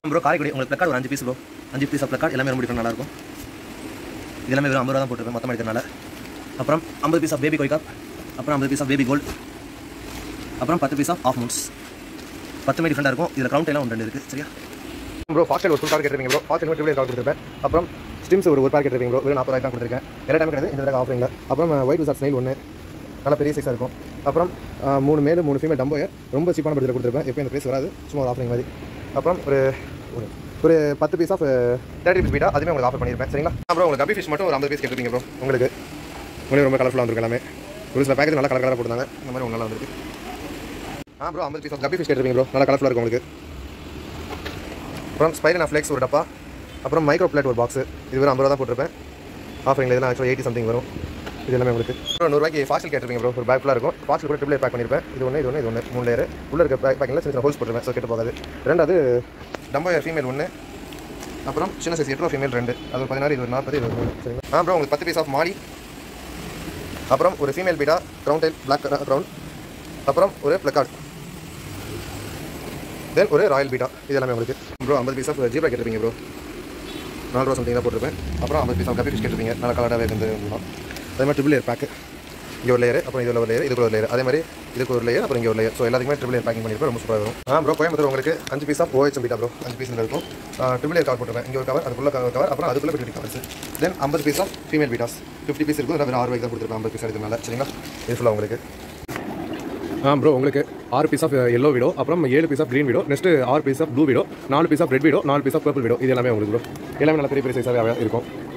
bro Karaikudi உங்களுக்கு placard ஒரு அஞ்சு பீஸ் ப்ரோ அஞ்சு பீஸ் ஆஃப் பிளக்கார்டு எல்லாமே ரொம்ப டிஃப்ரெண்ட் நல்லாயிருக்கும் இது எல்லாமே வெறும் ஐம்பது ரூபா தான் போட்டுருக்கேன் மொத்தமாக எடுக்கிறனால அப்புறம் ஐம்பது பீஸ் ஆஃப் பேபி கொய்காப் அப்புறம் ஐம்பது பீஸ் ஆஃப் பேபி கோல்ட் அப்புறம் பத்து பீஸ் ஆஃப் ஆஃப் மூன்ஸ் பத்துமே டிஃப்ரெண்டாக இருக்கும் இதில் கவுண்ட் எல்லாம் ஒன்று ரெண்டு இருக்குது சரியா ப்ரோ ஃபாஸ்டல் ஒரு ஃபுல் கார்டு கேட்டிருப்பீங்க ப்ரோ ஃபாஸ்டல் ட்ரிபிள் கார்டு கொடுத்துருப்பேன் அப்புறம் ஸ்டிம்ஸ் ஒரு ஒரு பாக்கெட் கேட்டிருப்பீங்க ப்ரோ வெறும் நாற்பதாயிரம் தான் கொடுத்துருக்கேன் எல்லா டைம் கிடையாது இந்த தடவை ஆஃபரிங்கில் அப்புறம் ஒயிட் விசார் ஸ்னைல் ஒன்று நல்லா பெரிய சைஸாக இருக்கும் அப்புறம் ஆ, மூணு மேல் மூணு ஃபீமேல் டம்போயர் ரொம்ப சீப்பான பட்ஜெட்டில் கொடுத்துருப்பேன் எப்போ இந்த ப்ரைஸ் வராது சும்மா ஒரு ஆஃபரிங் மாதிரி அப்புறம் ஒரு ஒரு ஒரு பத்து piece of thirty piece betta அதுவுமே உங்களுக்கு ஆஃபர் பண்ணியிருப்பேன் சரிங்களா அப்புறம் உங்களுக்கு கபி ஃபிஷ் மட்டும் ஒரு ஐம்பது பீஸ் கேட்டிருப்பீங்க ப்ரோ உங்களுக்கு உங்களுக்கு ரொம்ப கலர்ஃபுல்லாக வந்துருக்கு எல்லாமே ஒரு சில பேக்கெட் நல்லா கலர் கலராக போட்டாங்க இந்த மாதிரி உங்களுக்கு நல்லா வந்துருக்கு ஆ ப்ரோ ஐம்பது பீஸ் ஆஃப் கபி ஃபிஷ் கேட்டிருப்பீங்க ப்ரோ நல்லா கலர்ஃபுல்லாக இருக்கும் உங்களுக்கு அப்புறம் ஸ்பைரனா ஃப்ளெக்ஸ் ஒரு டப்பா அப்புறம் மைக்ரோ பிளேட் ஒரு பாக்ஸ் இது வெறும் ஐம்பது ரூபா தான் போட்டிருப்பேன் ஆஃபரிங்கில் இதெல்லாம் ஆக்சுவலாக எயிட்டி சம்திங் வரும் இது எல்லாமே உங்களுக்கு அப்புறம் நூறுரூவாய்க்கு ஃபாஸ்டல் கேட்டிருப்பீங்க ப்ரோ ஒரு பேக் ஃபுல்லாக இருக்கும் ஃபாஸ்டல் கூட ட்ரிபிள் பேக் பண்ணியிருப்பேன் இது ஒன்று இது ஒன்று இது ஒன்று மூணு லேயர் உள்ள இருக்க பேக் பேக்கிங்கில் சின்ன சின்ன ஹோல்ஸ் போட்டுருவேன் ஸோ கெட்டு போகாது ரெண்டாவது டம்போயர் ஃபீமேல் ஒன்று அப்புறம் சின்ன சைஸ் எட்டு ரூபா ஃபீமேல் ரெண்டு அது ஒரு பதினாறு இது ஒரு நாற்பது இது ஒரு மூணு சரிங்களா ஆ ப்ரோ உங்களுக்கு பத்து பீஸ் ஆஃப் மாலி அப்புறம் ஒரு ஃபீமேல் பீடா க்ரௌன் டைல் பிளாக் க்ரௌன் அப்புறம் ஒரு பிளக்கார்ட் தென் ஒரு ராயல் பீட்டா இது எல்லாமே உங்களுக்கு ப்ரோ ஐம்பது பீஸ் ஆஃப் ஜீப்ரா கேட்டிருப்பீங்க ப்ரோ நாலு ரூபா சம்திங் தான் போட்டிருப்பேன் அப்புறம் ஐம்பது பீஸ் ஆஃப் கப்பி ஃபிஷ் கேட்டிருப்பீங்க நல்லா கலராகவே இருந்து அதே மாதிரி ட்ரிபிள் லேயர் பேக்கு இங்கே ஒரு லேயர் அப்புறம் இதில் ஒரு லேயர் இதுக்கு ஒரு லேயர் அதே மாதிரி இதுக்கு ஒரு லேயர் அப்புறம் இங்கே ஒரு லேயர் ஸோ எல்லாத்துக்குமே ட்ரிபிள் லேயர் பேக்கிங் பண்ணியிருப்பேன் ரொம்ப சூப்பராக வரும் ஆ ப்ரோ கோயம்புத்தூர் உங்களுக்கு அஞ்சு piece of OH betta bro அஞ்சு பீஸ் இருக்கும் ட்ரிபிள் லேயர் கவர் போட்டுருவேன் இங்கே ஒரு கவர் அதுக்குள்ள கவர் அப்புறம் அதுக்குள்ள பிரிட்டி கவர்ஸ் தென் ஐம்பது piece of female bettas fifty piece இருக்கும் வெறும் ஆறு ரூபாய்க்கு தான் கொடுத்துருப்பேன் ஐம்பது பீஸ் எடுத்தனால சரிங்களா இது ஃபுல்லாக உங்களுக்கு ஆ ப்ரோ உங்களுக்கு ஆறு பீஸ் ஆஃப் எல்லோ வீடோ அப்புறம் ஏழு piece of green widow next ஆறு பீஸ் ஆஃப் ப்ளூ வீடோ நாலு பீஸ் ஆஃப் ரெட் வீடோ நாலு பீஸ் ஆஃப் பர்பிள் வீடோ இது எல்லாமே உங்களுக்கு ப்ரோ எல்லாமே நல்ல பெரிய பெரிய சைஸாகவே இருக்கும்